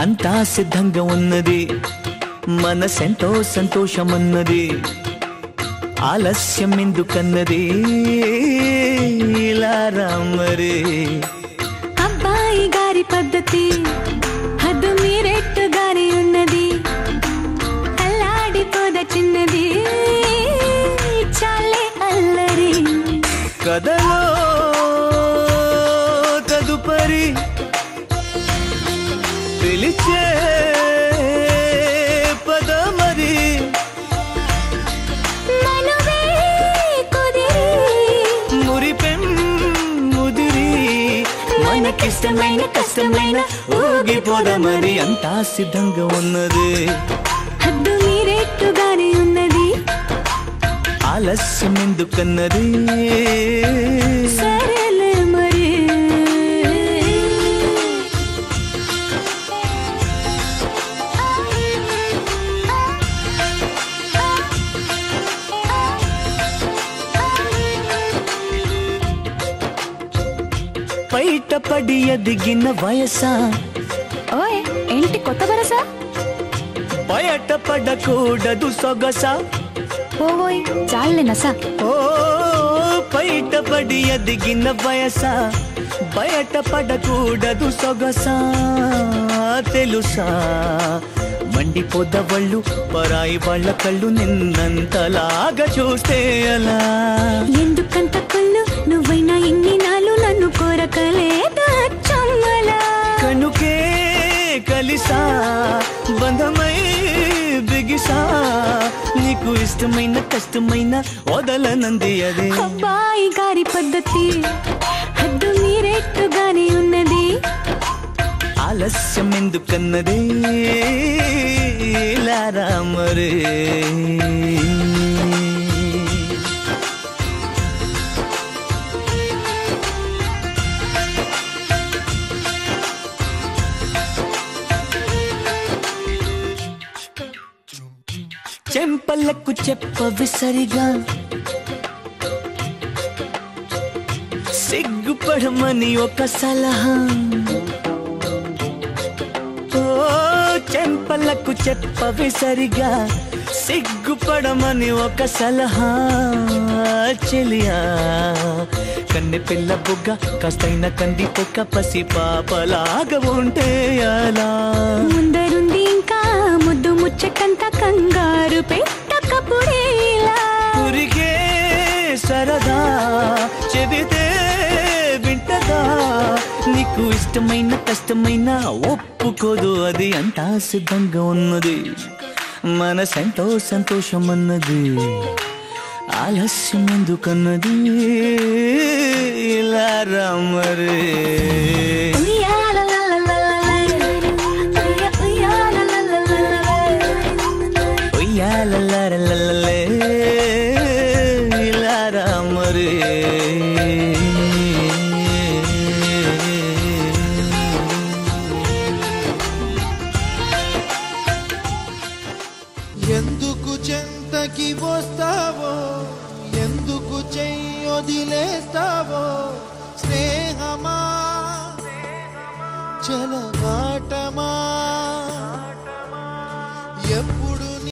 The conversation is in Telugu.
అంతా సిద్ధంగా ఉన్నది మనసెంతో సంతోషమన్నది ఆలస్యం ఎందుకన్నది ఇలా రామరే అబ్బాయి గారి పద్ధతి హద్దు మీరెట్టుగానే ఉన్నది అల్లాడిపోద చిన్నది చాలే అల్లరి కథలో తదుపరి పిలిచే పదమరి మనువే కుదిరి మురిపెం ముదిరి మనకిష్టమైన కష్టమైన ఊగిపోదమరి అంతా సిద్ధంగా ఉన్నది హద్దు మీరెట్టుగానే ఉన్నది ఆలస్యం ఎందుకన్నది సరేలే మరి బయటపడి ఎదిగిన వయసా ఓయ్ ఏంటి కొత్త వరస బయటపడకూడదు సొగసా ఓవోయ్ చాలే నస ఓ బయటపడి ఎదిగిన వయసా బయటపడకూడదు సొగసా తెలుసా మండిపోదవళ్ళు పరాయి వాళ్ళ కళ్ళు నిన్నంతలాగా చూస్తే అలా ఎందుకంత కుళ్ళు నువ్వైనా ఇన్ని నాలు నన్ను కోరకలేదా చమ్మలా కనుకే కలిసా బంధమై బిగిసా నీకు ఇష్టమైన కష్టమైన వదలనంది అదే అబ్బాయి గారి పద్ధతి హద్దు మీరెట్టుగానే ఉన్నది ఆలస్యం ఎందుకన్నదే లారా మరే చెంపలకు చెప్పవి సరిగా సిగ్గుపడమని ఒక సలహా ఓ చెంపలకు చెప్పవి సరిగా సిగ్గుపడమని ఒక సలహా చెలియా కన్నె పిల్ల బుగ్గ కాస్తైన కంది పొక్క పసి పాపలాగా ఉంటే అలా ముందరుంది ఇంకా ముద్దు ముచ్చటంత కంగారు పెట్టకపుడే ఇలా ఊరికే సరదా చెబితే వింటదా నీకు ఇష్టమైన కష్టమైన ఒప్పుకోదు అది అంతా సిద్ధంగా ఉన్నది మనసెంతో సంతోషం అన్నది ఆలస్యం ఎందుకన్నది ఇలా రామరే ఉయ్యాలలలలలలై, ఉయ్యాలలలలలలై. ఉయ్యాలలారలలలే, ఇలా రామరే ఎందుకు చెంతకి వస్తావో ఎందుకు చెయ్యొదిలేస్తావో స్నేహమా చలగాటమా